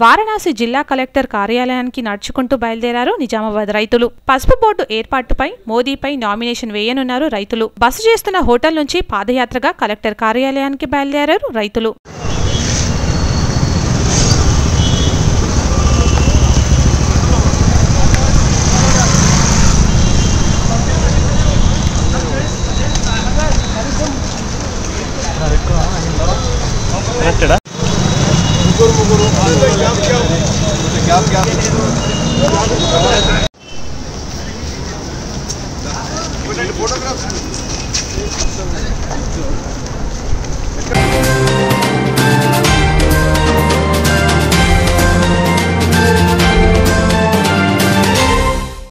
వారణాసి జిల్లా కలెక్టర్ కార్యాలయానికి నడుచుకుంటూ బయలుదేరారు నిజామాబాద్ రైతులు పసుపు బోర్డు ఏర్పాటుపై మోదీపై నామినేషన్ వేయనున్నారు రైతులు బస చేస్తున్న హోటల్ నుంచి పాదయాత్రగా కలెక్టర్ కార్యాలయానికి బయలుదేరారు రైతులు కరెక్టెడా